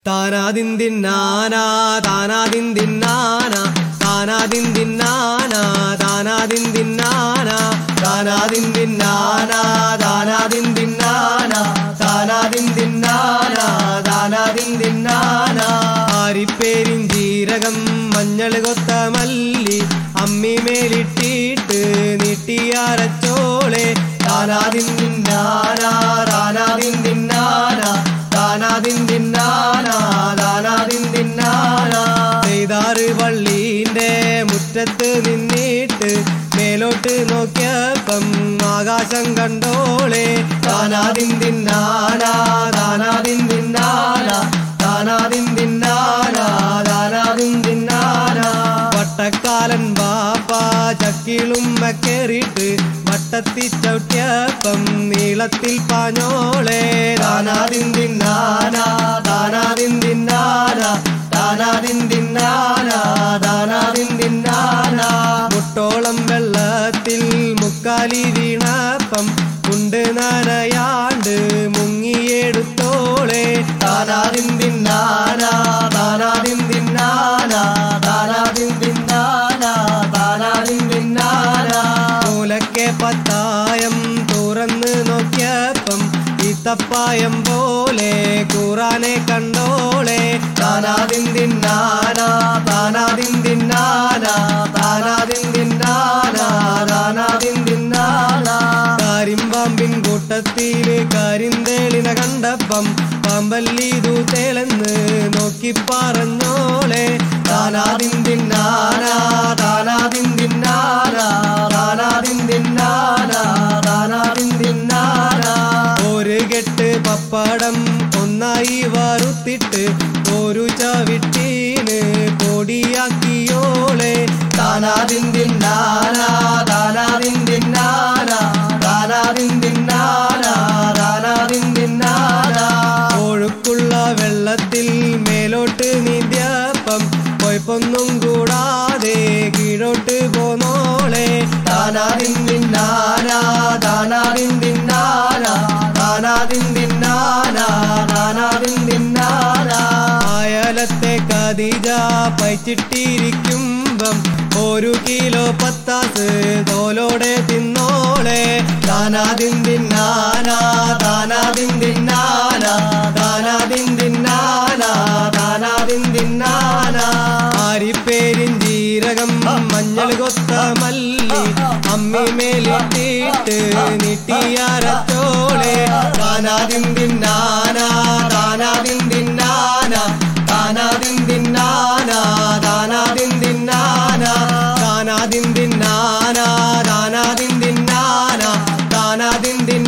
താനാദിന്തിന്നാന താനാദിന്തിന്നാന താനാദിന്തിന്നാന താനാദിന്തിന്നാന താനാദിന്തിന്നാന താനാദിന്തിന്നാന താനാദിന്തിന്നാന താനാദിന്തിന്നാന ആരിപ്പേരിൻ ജീരകം മഞ്ഞൾ കൊത്ത മല്ലി അമ്മി മേലിട്ടിട്ട് നീട്ടിയരച്ചോളെ താനാദിന്തിന്നാന താനാദിന്തിന്നാന താനാദിന്തിന്നാന താനാദിന്തിന്നാന ചെയ്താറ് പള്ളീന്റെ മുറ്റത്ത് നിന്നിട്ട് മേലോട്ട് നോക്കിയപ്പം ആകാശം കണ്ടോളെ താനാദിന്തിന്നാന താനാദിന്തിന്നാന താനാദിന്തിന്നാന താനാദിന്തിന്നാന വട്ടക്കാലൻ ബാപ്പ ചക്കിളും കേറിയിട്ട് വട്ടത്തി ചവിട്ടിയപ്പം നീളത്തിൽ പാഞ്ഞോളെ താനാദിന്തിന്നാന താനാദിന്തിന്നാന താനാദിന്തിന്നാന താനാദിന്തിന്നാന മുട്ടോളം വെള്ളത്തിൽ മുക്കാലി വീണപ്പം ഉണ്ട് നനയാണ്ട് മുങ്ങിയെടുത്തോളെ താനാദിന്തിന്നാന താനാദിന്തിന്നാന താനാദിന്തിന്നാന താനാദിന്തിന്നാന മൂലക്കെ പത്തായം തുറന്ന് നോക്കിയപ്പം ഈത്തപ്പായം പോലെ കൂറാനെ കണ്ടോളെ താനാദിന്തിന്നാന താനാദിന്തിന്നാന താനാദിന്തിന്നാന താനാദിന്തിന്നാന കരിമ്പാമ്പിൻ കൂട്ടത്തില് കരിന്തേളിന കണ്ടപ്പം പാമ്പല്ലീതു തേളെന്ന് നോക്കി പറഞ്ഞോളെ താനാദിന്തിന്നാന താനാദിന്തിന്നാന താനാദിന്തിന്നാന താനാദിന്തിന്നാന ഒരു കെട്ട് പപ്പടം ഒന്നായി വറുത്തിട്ട് ഒരു ചവിട്ടീന് പൊടിയാക്കിയോളെ താനാദിന്തിന്നാന താനാദിന്തിന്നാന താനാദിന്തിന്നാന താനാദിന്തിന്നാന ഒഴുക്കുള്ള വെള്ളത്തിൽ മേലോട്ട് നീന്തിയപ്പം കൊയ്പൊന്നും കൂടാതെ കീഴോട്ട് പോന്നോളെ താനാദിന്തിന്നാന താനാദിന്തിന്നാന താനാദിന്തിന്നാന താനാദിന്തിന്നാന അയലത്തെ കതിജ പൈച്ചിട്ടിരിക്കുമ്പം ഒരു കിലോ പത്താസ് തോലോടെ തിന്നോളെ താനാദിന്തിന്നാന താനാദിന്തിന്നാന താനാദിന്തിന്നാന താനാദിന്തിന്നാന ആരിപ്പേരിൻ ജീരകം മഞ്ഞൾ കൊത്ത മല്ലി അമ്മി മേലിട്ടിട്ട് നീട്ടിയരച്ചോളെ താനാദിന്തിന്നാന താനാദിന്തിന്നാന താനാദിന്തിന്നാന താനാദിന്തിന്നാന താനാദിന്തിന്നാന താനാദിന്തിന്നാന താനാദിന്തിന്നാന